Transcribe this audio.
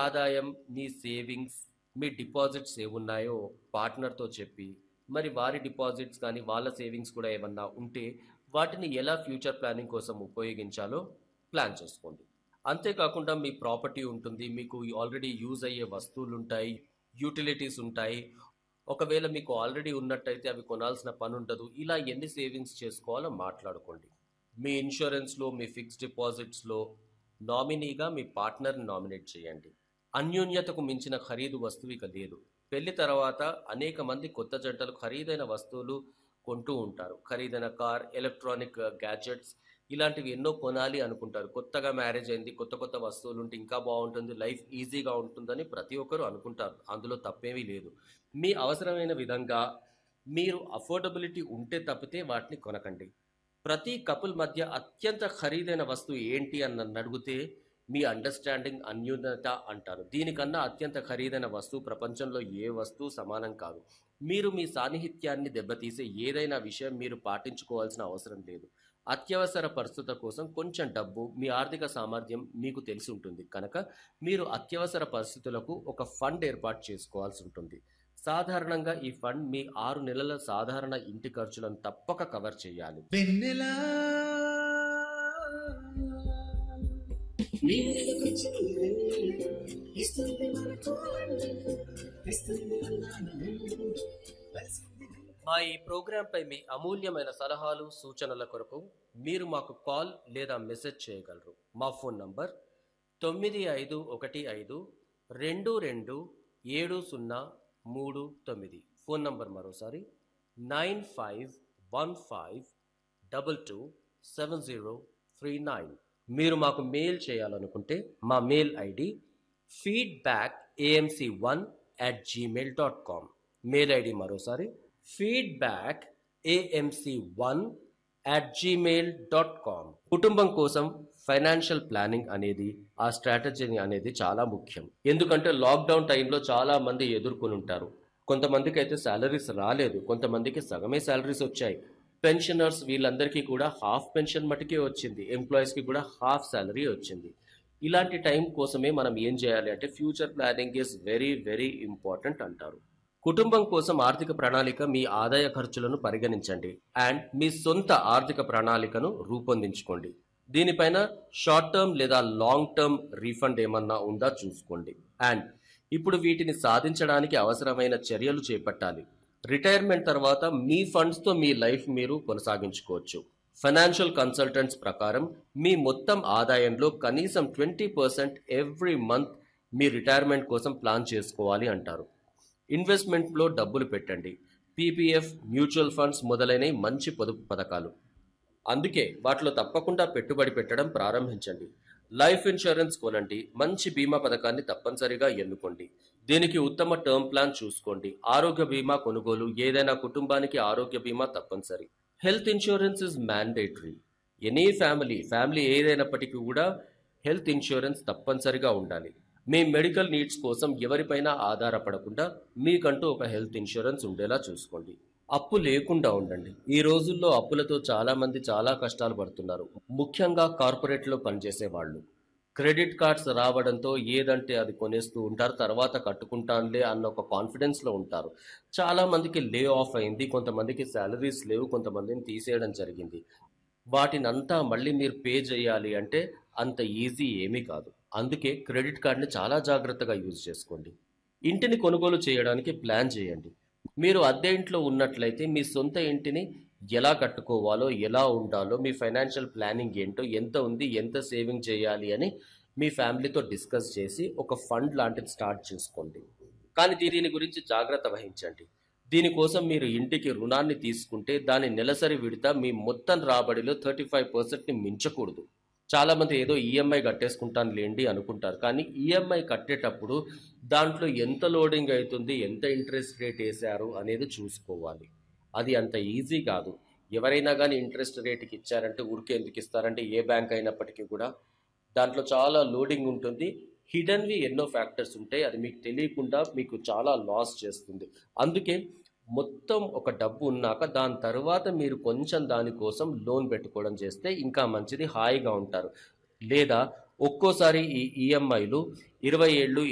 ఆదాయం మీ సేవింగ్స్ మీ డిపాజిట్స్ ఏమున్నాయో పార్ట్నర్తో చెప్పి మరి వారి డిపాజిట్స్ కానీ వాళ్ళ సేవింగ్స్ కూడా ఏమన్నా ఉంటే వాటిని ఎలా ఫ్యూచర్ ప్లానింగ్ కోసం ఉపయోగించాలో ప్లాన్ చేసుకోండి అంతేకాకుండా మీ ప్రాపర్టీ ఉంటుంది మీకు ఆల్రెడీ యూజ్ అయ్యే వస్తువులు ఉంటాయి యూటిలిటీస్ ఉంటాయి ఒకవేళ మీకు ఆల్రెడీ ఉన్నట్టయితే అవి కొనాల్సిన పని ఉండదు ఇలా ఎన్ని సేవింగ్స్ చేసుకోవాలో మాట్లాడుకోండి మీ ఇన్సూరెన్స్లో మీ ఫిక్స్డ్ డిపాజిట్స్లో నామినీగా మీ పార్ట్నర్ని నామినేట్ చేయండి అన్యోన్యతకు మించిన ఖరీదు వస్తువు ఇక లేదు పెళ్లి తర్వాత అనేక మంది కొత్త జంటలు ఖరీదైన వస్తువులు కొంటూ ఉంటారు ఖరీదైన కార్ ఎలక్ట్రానిక్ గ్యాడ్జెట్స్ ఇలాంటివి ఎన్నో కొనాలి అనుకుంటారు కొత్తగా మ్యారేజ్ అయింది కొత్త కొత్త వస్తువులు ఉంటే ఇంకా బాగుంటుంది లైఫ్ ఈజీగా ఉంటుందని ప్రతి ఒక్కరూ అనుకుంటారు అందులో తప్పేమీ లేదు మీ అవసరమైన విధంగా మీరు అఫోర్డబిలిటీ ఉంటే తప్పితే వాటిని కొనకండి ప్రతి కపుల్ మధ్య అత్యంత ఖరీదైన వస్తువు ఏంటి అని నన్ను అడిగితే మీ అండర్స్టాండింగ్ అన్యూనత అంటారు దీనికన్నా అత్యంత ఖరీదైన వస్తువు ప్రపంచంలో ఏ వస్తువు సమానం కాదు మీరు మీ సాన్నిహిత్యాన్ని దెబ్బతీసే ఏదైనా విషయం మీరు పాటించుకోవాల్సిన అవసరం లేదు అత్యవసర పరిస్థితుల కోసం కొంచెం డబ్బు మీ ఆర్థిక సామర్థ్యం మీకు తెలిసి ఉంటుంది కనుక మీరు అత్యవసర పరిస్థితులకు ఒక ఫండ్ ఏర్పాటు చేసుకోవాల్సి ఉంటుంది సాధారణంగా ఈ ఫండ్ మీ ఆరు నెలల సాధారణ ఇంటి ఖర్చులను తప్పక కవర్ చేయాలి వెన్నెలా మా ఈ ప్రోగ్రాంపై మీ అమూల్యమైన సలహాలు సూచనల కొరకు మీరు మాకు కాల్ లేదా మెసేజ్ చేయగలరు మా ఫోన్ నంబర్ తొమ్మిది ఐదు ఒకటి ఐదు రెండు రెండు ఏడు సున్నా మూడు తొమ్మిది ఫోన్ నంబర్ మరోసారి nine five one five double two seven zero three nine మీరు మాకు మెయిల్ చేయాలనుకుంటే మా mail ID feedback AMC one at Gmail dot com mail ID మరోసారి feedback AMC one at Gmail dot com కుటుంబం కోసం financial planning అనేది ఆ strategy అనేది చాలా ముఖ్యం ఎందుకంటే లాక్డౌన్ టైంలో చాలా మంది ఎదుర్కొని ఉంటారు కొంతమందికి అయితే శాలరీస్ రాలేదు కొంతమందికి సగమే శాలరీస్ వచ్చాయి పెన్షనర్స్ వీళ్ళందరికీ కూడా హాఫ్ పెన్షన్ మటుకే వచ్చింది ఎంప్లాయీస్కి కూడా హాఫ్ శాలరీ వచ్చింది ఇలాంటి టైం కోసమే మనం ఏం చేయాలి అంటే future planning is very very important అంటారు కుటుంబం కోసం ఆర్థిక ప్రణాళిక మీ ఆదాయ ఖర్చులను పరిగణించండి అండ్ మీ సొంత ఆర్థిక ప్రణాళికను రూపొందించుకోండి దీనిపైన షార్ట్ టర్మ్ లేదా లాంగ్ టర్మ్ రీఫండ్ ఏమన్నా ఉందా చూసుకోండి అండ్ ఇప్పుడు వీటిని సాధించడానికి అవసరమైన చర్యలు చేపట్టాలి రిటైర్మెంట్ తర్వాత మీ ఫండ్స్తో మీ లైఫ్ మీరు కొనసాగించుకోవచ్చు ఫైనాన్షియల్ కన్సల్టెంట్స్ ప్రకారం మీ మొత్తం ఆదాయంలో కనీసం ట్వంటీ పర్సెంట్ ఎవ్రీ మంత్ మీ రిటైర్మెంట్ కోసం ప్లాన్ చేసుకోవాలి అంటారు ఇన్వెస్ట్మెంట్లో డబ్బులు పెట్టండి పీపీఎఫ్ మ్యూచువల్ ఫండ్స్ మొదలైన మంచి పొదుపు పథకాలు అందుకే వాటిలో తప్పకుండా పెట్టుబడి పెట్టడం ప్రారంభించండి లైఫ్ ఇన్సూరెన్స్ కొనండి మంచి బీమా పథకాన్ని తప్పనిసరిగా ఎన్నుకోండి దీనికి ఉత్తమ టర్మ్ ప్లాన్ చూసుకోండి ఆరోగ్య బీమా కొనుగోలు ఏదైనా కుటుంబానికి ఆరోగ్య బీమా తప్పనిసరి health insurance is mandatory any family family ఏదైనప్పటికీ కూడా హెల్త్ ఇన్సూరెన్స్ తప్పనిసరిగా ఉండాలి మీ మెడికల్ నీడ్స్ కోసం ఎవరిపైనా ఆధారపడకుండా మీకంటూ ఒక హెల్త్ ఇన్సూరెన్స్ ఉండేలా చూసుకోండి అప్పు లేకుండా ఉండండి ఈ రోజుల్లో అప్పులతో చాలా మంది చాలా కష్టాలు పడుతున్నారు ముఖ్యంగా కార్పొరేట్లో పనిచేసే వాళ్ళు క్రెడిట్ కార్డ్స్ రావడంతో ఏదంటే అది కొనేస్తూ ఉంటారు తర్వాత కట్టుకుంటానులే అన్న ఒక కాన్ఫిడెన్స్లో ఉంటారు చాలా మందికి లే ఆఫ్ అయింది కొంతమందికి శాలరీస్ లేవు కొంతమందిని తీసేయడం జరిగింది వాటినంతా మళ్ళీ మీరు పే చేయాలి అంటే అంత ఈజీ ఏమీ కాదు అందుకే క్రెడిట్ కార్డ్ని చాలా జాగ్రత్తగా యూజ్ చేసుకోండి ఇంటిని కొనుగోలు చేయడానికి ప్లాన్ చేయండి మీరు అద్దె ఇంట్లో ఉన్నట్లయితే మీ సొంత ఇంటిని ఎలా కట్టుకోవాలో ఎలా ఉండాలో మీ ఫైనాన్షియల్ ప్లానింగ్ ఏంటో ఎంత ఉంది ఎంత సేవింగ్ చేయాలి అని మీ ఫ్యామిలీతో డిస్కస్ చేసి ఒక ఫండ్ లాంటిది స్టార్ట్ చేసుకోండి కానీ దీని గురించి జాగ్రత్త వహించండి దీనికోసం మీరు ఇంటికి రుణాన్ని తీసుకుంటే దాని నెలసరి విడత మీ మొత్తం రాబడిలో థర్టీ ఫైవ్ పర్సెంట్ని మించకూడదు చాలా మంది ఏదో ఈఎంఐ కట్టేసుకుంటాను లేండి అనుకుంటారు కానీ ఈఎంఐ కట్టేటప్పుడు దాంట్లో ఎంత లోడింగ్ అవుతుంది ఎంత ఇంట్రెస్ట్ రేట్ వేశారు అనేది చూసుకోవాలి అది అంత ఈజీ కాదు ఎవరైనా కానీ ఇంట్రెస్ట్ రేట్కి ఇచ్చారంటే ఊరికే ఎందుకు ఇస్తారంటే ఏ బ్యాంక్ అయినప్పటికీ కూడా దాంట్లో చాలా లోడింగ్ ఉంటుంది హిడన్వి ఎన్నో ఫ్యాక్టర్స్ ఉంటాయి అది మీకు తెలియకుండా మీకు చాలా లాస్ చేస్తుంది అందుకే మొత్తం ఒక డబ్బు ఉన్నాక దాని తర్వాత మీరు కొంచెం దానికోసం లోన్ పెట్టుకోవడం చేస్తే ఇంకా మంచిది హాయిగా ఉంటారు లేదా ఒక్కోసారి ఈ ఈఎంఐలు ఇరవై ఏళ్ళు